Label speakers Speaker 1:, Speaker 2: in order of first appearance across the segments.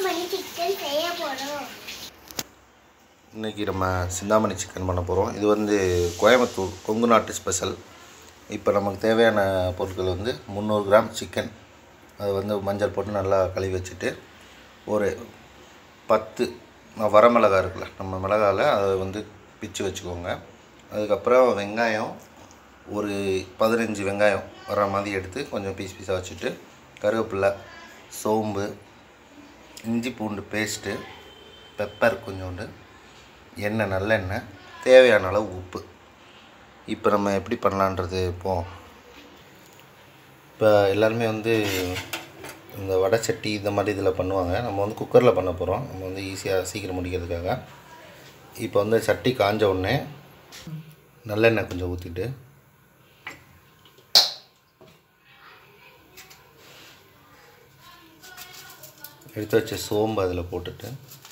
Speaker 1: Chintamani chicken செய்ய போறோம்
Speaker 2: இன்றைக்கி நம்ம சிந்தாமணி சிக்கன் பண்ண போகிறோம் இது வந்து கோயம்புத்தூர் கொங்கு நாட்டு ஸ்பெஷல் இப்போ நமக்கு தேவையான பொருட்கள் வந்து முந்நூறு கிராம் சிக்கன் அது வந்து மஞ்சள் போட்டு நல்லா கழுவி வச்சுட்டு ஒரு பத்து வரமிளகா இருக்குல்ல நம்ம மிளகாவில் அதை வந்து பிச்சு வச்சுக்கோங்க அதுக்கப்புறம் வெங்காயம் ஒரு பதினஞ்சு வெங்காயம் வர மாதிரி எடுத்து கொஞ்சம் பீஸ் பீஸாக வச்சுட்டு கருவேப்பிலை சோம்பு இஞ்சி பூண்டு பேஸ்ட்டு பெப்பர் கொஞ்சோண்டு எண்ணெய் நல்லெண்ணெய் தேவையான அளவு உப்பு இப்போ நம்ம எப்படி பண்ணலான்றது இப்போ இப்போ எல்லாருமே வந்து இந்த வடை சட்டி இந்த மாதிரி இதில் பண்ணுவாங்க நம்ம வந்து குக்கரில் பண்ண போகிறோம் நம்ம வந்து ஈஸியாக சீக்கிரம் முடிக்கிறதுக்காக இப்போ வந்து சட்டி காஞ்ச உடனே நல்லெண்ணெய் கொஞ்சம் ஊற்றிட்டு எடுத்து வச்ச சோம்பு அதில் போட்டுட்டு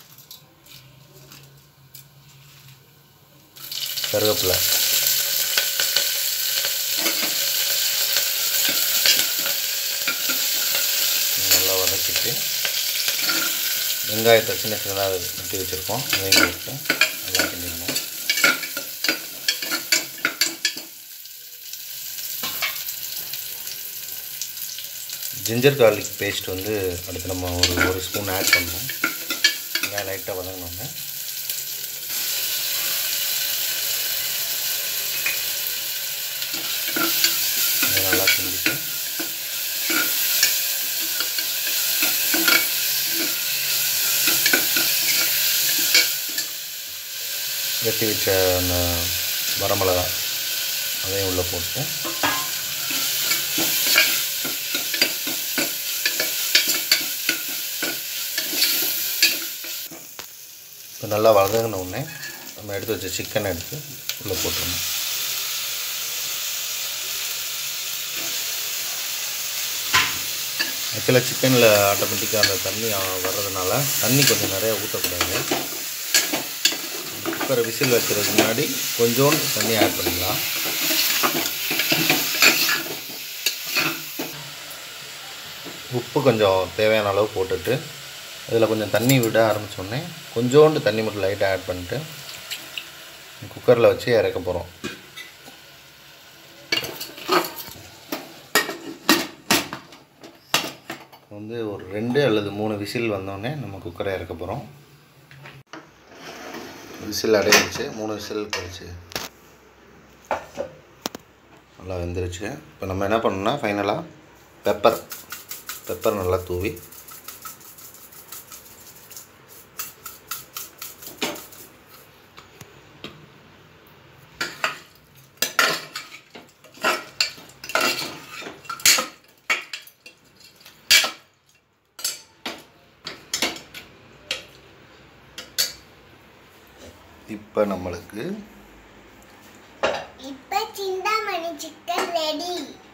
Speaker 2: கருவேப்பிலை நல்லா வதக்கிட்டு வெங்காயத்தை சின்ன சின்னதாக வெட்டி வச்சுருக்கோம் அதையும் போட்டு நல்லா கிண்டிக்கணும் ஜிஞ்சர் கார்லிக் பேஸ்ட் வந்து அடுத்து நம்ம ஒரு ஒரு ஸ்பூன் ஆட் பண்ணணும் வெங்காயம் லைட்டாக வதங்கினோங்க அதை நல்லா கிண்டிட்டு வெட்டி வச்ச அந்த வரமிளகா அதையும் உள்ளே போட்டு இப்போ நல்லா வதங்கின உடனே நம்ம எடுத்து வச்ச சிக்கனை எடுத்து உள்ளே போட்டுருணும் ஆக்சுவலாக சிக்கனில் ஆட்டோமேட்டிக்காக அந்த தண்ணி ஆ- வர்றதுனால தண்ணி கொஞ்சம் நிறையா ஊற்றக்கூடாது குக்கரை விசில் வைக்கிறதுக்கு முன்னாடி கொஞ்சோண்டு தண்ணி ஆட் பண்ணிக்கலாம் உப்பு கொஞ்சம் தேவையான அளவு போட்டுட்டு அதில் கொஞ்சம் தண்ணி விட ஆரம்பித்தோடனே கொஞ்சோண்டு தண்ணி மட்டும் லைட்டாக ஆட் பண்ணிட்டு குக்கரில் வச்சு இறக்க போகிறோம் வந்து ஒரு ரெண்டு அல்லது மூணு விசில் வந்தோடனே நம்ம குக்கரை இறக்க போகிறோம் விசில் அடைஞ்சிச்சு மூணு விசில் கழிச்சு நல்லா வெந்துருச்சு இப்போ நம்ம என்ன பண்ணோம்னா ஃபைனலாக பெப்பர் பெப்பர் நல்லா தூவி இப்போ நம்மளுக்கு
Speaker 1: இப்ப சிந்தாமணி சிக்கன் ரெடி